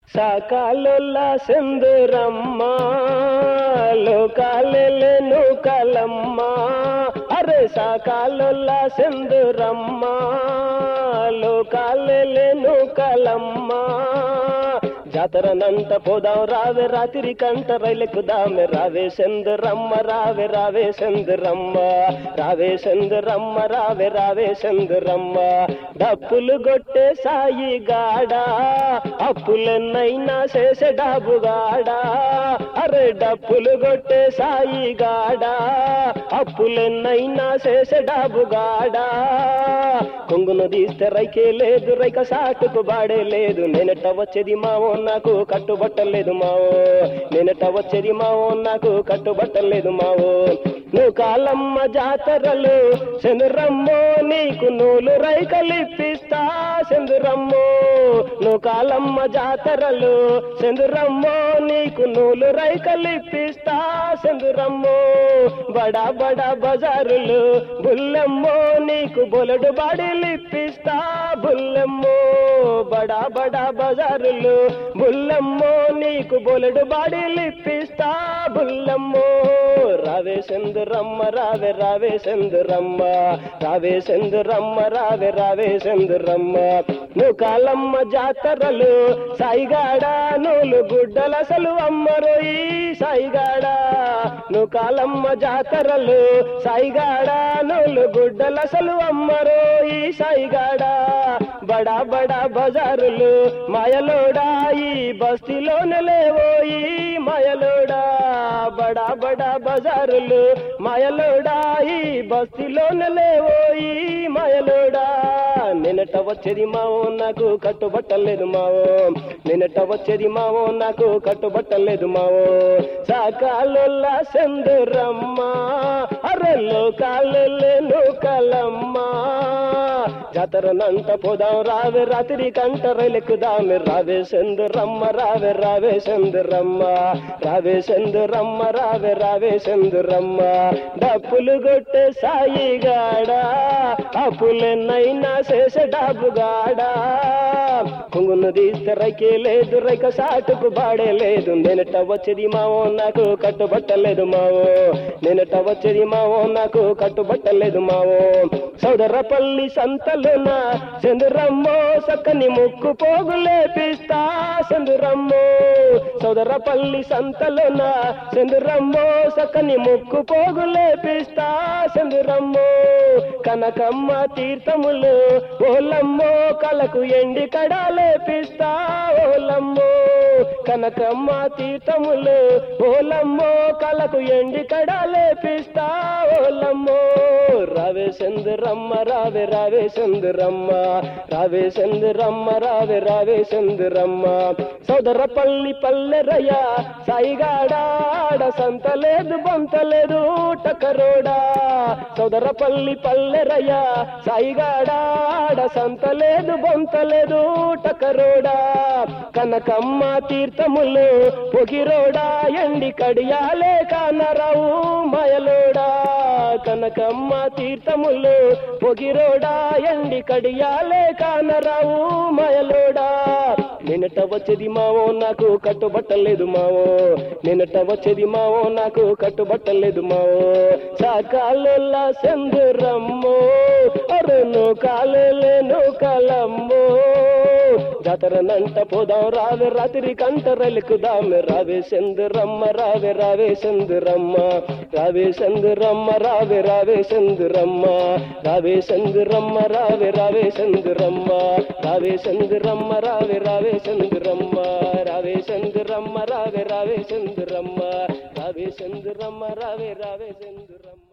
సాకాలొల్ల సెందురమ్మ లోకాలెలెను కలమ్మ అరే సాకాలొల్ల సెందురమ్మ లోకాలెలెను కలమ్మ జాతరనంత పోదాం రావే రాత్రి కంట రైలెక్కుదామె రావే సెందురమ్మ రావే రావే సెందురమ్మ రావే సెందురమ్మ రావే రావే సెందురమ్మ డప్పులు కొట్టే సాయి గాడా అప్పులెన్నైనా చేసే డాబుగాడా అరే డప్పులు కొట్టే సాయి గాడా అప్పులెన్నైనా చేసే డాబుగాడా కొంగును తీస్తే రైకే లేదు రైక సాటుకు బాడే లేదు నేనట వచ్చేది మావో నాకు కట్టుబట్టలేదు మావో నేనట వచ్చేది మావో నాకు కట్టుబట్టలేదు మావో నువ్వు కాలమ్మ జాతరలు చంద్రమ్మో నీకు నూలు రైకలిప్పిస్తా చంద్రమ్మో నువ్వు కాలమ్మ జాతరలు చంద్రమ్మో నీకు నూలు రైకలిప్పిస్తా చంద్రమ్మో బడా బడా బజారులు బుల్లెమ్మో నీకు బొలడు బాడీలిప్పిస్తా బుల్లెమ్మో బడా బడా బజారులు బుల్లెమ్మో నీకు బొలడు బాడీలిప్పిస్తా బుల్లెమ్మో రావే సెందురమ్మ రావే రావే సెందురమ్మ రావే సెందురమ్మ రావే రావే సెందురమ్మ నువ్వు కాలమ్మ జాతరలు సాయిగాడ నూలు గుడ్డలసలు అమ్మరోయి సాయిగాడ నువ్వు కాలమ్మ జాతరలు సాయిగాడ నూలు గుడ్డలసలు అమ్మరోయి సాయిగాడ బడా బడా బజారులు మాయలోడా ఈ బస్తీలోనే లేవోయి మాయలోడా బడా బడా బజారులు మాయలోడా ఈ బస్తీలోనే లేవోయి మాయలోడా నిన్నట వచ్చేది మావో నాకు కట్టుబట్టలేదు మావో నిన్నట వచ్చేది మావో నాకు కట్టుబట్టలేదు మావో సాకాలొల్ల సెందురమ్మ అరెల్లో కాలెల్లెను కలమ్మ జాతరనంత పోదాం రావే రాత్రి కంట రైలెక్కుదామె రావే సెందురమ్మ రావే రావే సెందురమ్మ రావే సెందురమ్మ రావే రావే సెందురమ్మ డప్పులు కొట్టే సాయిగాడా అప్పులెన్నైనా చేసే డబ్బుగాడా కొంగును తీస్తే రైకే లేదు రైక సాటుకు బాడే లేదు నేనట వచ్చేది మావో నాకు కట్టుబట్టలేదు మావో నేనట వచ్చేది మావో నాకు కట్టుబట్టలేదు మావో సోదరపల్లి సంతలున చంద్రమ్మో సక్కని ముక్కు పోగులేపిస్తా చంద్రమ్మో సోదరపల్లి సంతలున చంద్రమ్మో సక్కని ముక్కు పోగులేపిస్తా చంద్రమ్మో కనకమ్మ తీర్థములు ఓలమ్మో కలకు ఎండి కడాలేపిస్తా ఓలమ్మో కనకమ్మ తీర్థములు ఓలమ్మో కలకు ఎండి కడాలేపిస్తా ఓలమ్మో రావే చంద్రమ్మ రావే రావే చంద్రమ్మ రావే చంద్రమ్మ రావే రావే చంద్రమ్మ సోదరపల్లి పల్లెరయ్య సాయిగాడాడ సంతలేదు బొంతలేదు టకరోడా సోదరపల్లి పల్లెరయ్య సాయిగాడాడ సంతలేదు బొంతలేదు టకరోడా కనకమ్మ తీర్థములు పొగిరోడా ఎండి కడియాలే కానరావు మాయలోడా కనకమ్మ తీర్థములు పొగిరోడా ఎండి కడియాలే కానరావు మాయలోడా నిన్నట వచ్చేది మావో నాకు కట్టుబట్టలేదు మావో నిన్నట వచ్చేది మావో నాకు కట్టుబట్టలేదు మావో సాకాలెల్లా సెందురమ్మో అరును కాలేలేను కలమ్మో జాతరనంట పోదాం రావే రాత్రి కంట రైలుకుదామె రావే సెందురమ్మ రావే రావే సెందురమ్మ రావే సెందురమ్మ రావే రావే సెందురమ్మ రావే సెందురమ్మ రావే రావే సెందురమ్మ రావే సెందురమ్మ రావే రావే సెందురమ్మ రావే సెందురమ్మ రావే రావే సెందురమ్మ రావే సెందురమ్మ రావే రావే సెందురమ్మ